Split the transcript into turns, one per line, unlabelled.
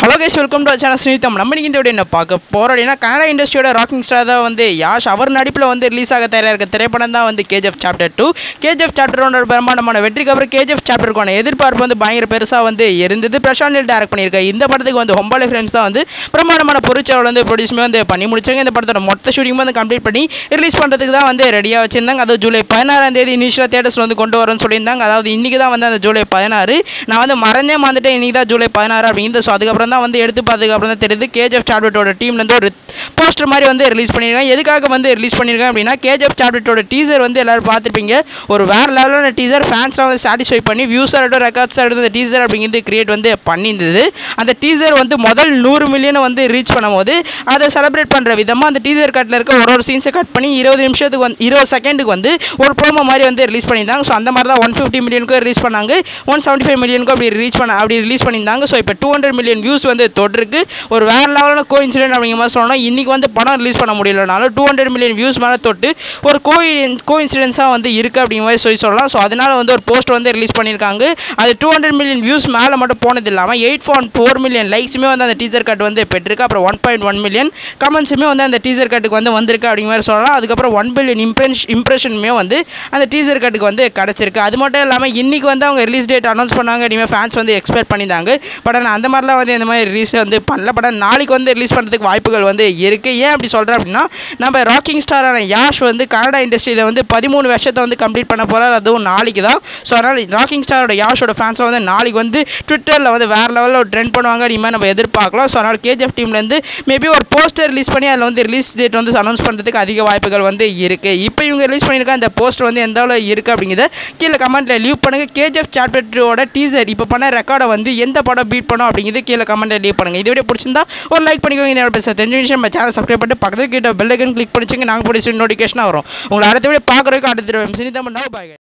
hello guys welcome to channel Sreetham நம்ம இன்னைக்கு இந்த வீடியோ என்ன பார்க்க போகிறோம் அப்படின்னா கன்னடா இண்டஸ்ட்ரியோட ராக்கிங் ஸ்டார் தான் வந்து யாஷ் அவர் நடிப்பில் வந்து ரிலீஸ் ஆக தயாராக இருக்க திரைப்படம் தான் வந்து KGF chapter two KGF chapter ஒன்னோட பிரம்மாண்டமான வெற்றிக்கு அப்புறம் கேஜிஎஃப் சாப்டருக்கான எதிர்பார்ப்பு வந்து பயங்கர பெருசாக வந்து இருந்தது பிரசாந்த் நீல் டேரக்ட் பண்ணியிருக்க இந்த படத்துக்கு வந்து ஹொம்பாலே ஃபிலிம்ஸ் தான் வந்து பிரம்மாண்டமான பொருட்செலவு வந்து ப்ரொடியூஸ்மே வந்து பண்ணி முடிச்சாங்க இந்த படத்தோட மொத்த ஷூட்டிங் வந்து கம்ப்ளீட் பண்ணி ரிலீஸ் பண்ணுறதுக்கு தான் வந்து ரெடியாக வச்சிருந்தாங்க அது ஜூலை பதினாறாம் தேதி இனிஷியலாக தேட்டர்ஸ் வந்து கொண்டு வரேன்னு சொல்லியிருந்தாங்க அதாவது இன்றைக்கி தான் வந்து அந்த ஜூலை பதினாறு நான் வந்து மறந்தே மறந்துட்டேன் இன்றைக்கி தான் ஜூலை பதினாறு அப்படிங்கிறது ஸோ அதுக்கப்புறம் தான் வந்து எடுத்து பார்த்ததுக்கு அப்புறம் தான் தெரியுது கேஜிஎஃப் சாப்டர்ட்டோட டீம்லேருந்து ஒரு போஸ்டர் மாதிரி வந்து ரிலீஸ் பண்ணியிருக்காங்க எதுக்காக வந்து ரிலீஸ் பண்ணியிருக்காங்க அப்படின்னா கேஜிஎஃப் சாப்டர்ட்டோட டீசர் வந்து எல்லாரும் பார்த்துருப்பீங்க ஒரு வேறு லெவலான டீசர் ஃபேன்ஸ்லாம் வந்து சாட்டிஸ்ஃபை பண்ணி வியூஸ் ஆகட்டும் ரெக்கார்ட்ஸ் ஆகட்டும் அந்த டீசர் அப்படிங்கிறது கிரியேட் வந்து பண்ணியிருந்தது அந்த டீசர் வந்து முதல் நூறு மில்லியனை வந்து ரீச் பண்ணும்போது அதை செலிப்ரேட் பண்ணுற விதமாக அந்த டீசர் கட்டில் இருக்க ஒரு ஒரு சீன்ஸை கட் பண்ணி இருபது நிமிஷத்துக்கு வந்து இருபது செகண்டுக்கு வந்து ஒரு ப்ரோமோ மாதிரி வந்து ரிலீஸ் பண்ணியிருந்தாங்க ஸோ அந்த மாதிரி தான் ஒன் ஃபிஃப்டி மில்லியனுக்கு ரிலீஸ் பண்ணாங்க ஒன் செவன்ட்டி ஃபைவ் மில்லியனுக்கு அப்படி ரீச் பண்ண அப்படி ரிலீஸ் பண்ணியிருந்தாங்க ஸோ இப்போ டூ ஹண்ட்ரட் மில்லியன் வியூஸ் வந்து தொட்டிருக்கு ஒரு வேறு லெவலான கோ இன்சிடென்ட் அப்படிங்கிற மாதிரி சொல்லணும் இன்றைக்கி வந்து படம் ரிலீஸ் பண்ண முடியலனாலும் டூ ஹண்ட்ரட் மில்லியன் வியூஸ் மேலே தொட்டு ஒரு கோ கோ இன்சிடென்ஸாக வந்து இருக்குது அப்படிங்கிற மாதிரி சொல்லி சொல்லலாம் ஸோ அதனால் வந்து ஒரு போஸ்ட் வந்து ரிலீஸ் பண்ணியிருக்காங்க அது டூ ஹண்ட்ரட் மில்லியன் வியூஸ் மேலே மட்டும் போனது இல்லாமல் எயிட் பாயிண்ட் ஃபோர் மில்லியன் லைக்ஸுமே வந்து அந்த டீசர் கட் வந்து பெற்றிருக்கு அப்புறம் ஒன் பாயிண்ட் ஒன் மில்லியன் கமெண்ட்ஸுமே வந்து அந்த டீசர் கட்டுக்கு வந்து வந்திருக்கு அப்படிங்கிற மாதிரி சொல்லலாம் அதுக்கப்புறம் ஒன் பில்லியன் இம்ப்ரெஷ் இம்ப்ரெஷனுமே வந்து அந்த டீசர் கட்டுக்கு வந்து கிடச்சிருக்கு அது மட்டும் இல்லாமல் இன்றைக்கி வந்து அவங்க ரிலீஸ் டேட் அனௌன்ஸ் பண்ணாங்க அப்படிங்கிற ஃபேன்ஸ் வந்து எக்ஸ்பெக்ட் பண்ணியிருந்தாங்க பட் ஆனால் அந்த மாதிரிலாம் வந்து இந்த மாதிரி ரிலீஸ் வந்து பண்ணல பட் ஆனால் நாளைக்கு வந்து ரிலீஸ் பண்ணுறதுக்கு வாய்ப்புகள் வந்து இருக்குது ஏன் அப்படி சொல்கிறேன் அப்படின்னா நம்ம ராக்கிங் ஸ்டாரான யாஷ் வந்து கன்னடா இண்டஸ்ட்ரியில் வந்து பதிமூணு வருஷத்தை வந்து கம்ப்ளீட் பண்ண போகிறார் அதுவும் நாளைக்கு தான் ஸோ அதனால் ராக்கிங் ஸ்டாரோட யாஷோட ஃபேன்ஸில் வந்து நாளைக்கு வந்து ட்விட்டரில் வந்து வேறு லெவலில் ஒரு ட்ரெண்ட் பண்ணுவாங்க அப்படிமா நம்ம எதிர்பார்க்கலாம் ஸோ அதனால் கேஜிஎஃப் டீம்லேருந்து மேபி ஒரு போஸ்டர் ரிலீஸ் பண்ணி அதில் வந்து ரிலீஸ் டேட் வந்து அனௌன்ஸ் பண்ணுறதுக்கு அதிக வாய்ப்புகள் வந்து இருக்குது இப்போ இவங்க ரிலீஸ் பண்ணியிருக்க அந்த போஸ்டர் வந்து எந்த அளவு இருக்குது அப்படிங்கிறத கீழே கமெண்ட்டில் லீவ் பண்ணுங்கள் கேஜிஎஃப் சாப்டரோட டீசர் இப்போ பண்ண ரெக்கார்டை வந்து எந்த படம் பீட் பண்ணும் அப்படிங்கிறது கீழே கமெண்ட்டில் லீவ் பண்ணுங்கள் இது வீடியோ பிடிச்சிருந்தா ஒரு லைக் பண்ணிக்கோங்க இந்த பேச தெரிஞ்ச விஷயம் நம்ம சேனல் சப்ஸ்கிரைப் பண்ணிட்டு பக்கத்தில் கிட்ட பெல் ஐக்கன் கிளிக் பண்ணிச்சுங்க நாங்கள் பிடிச்சி நோட்டிஃபிகேஷனாக வரும் உங்களை அடுத்த வீடியோ பார்க்குறதுக்கு அடுத்த சினிதம் பண்ணா பாய்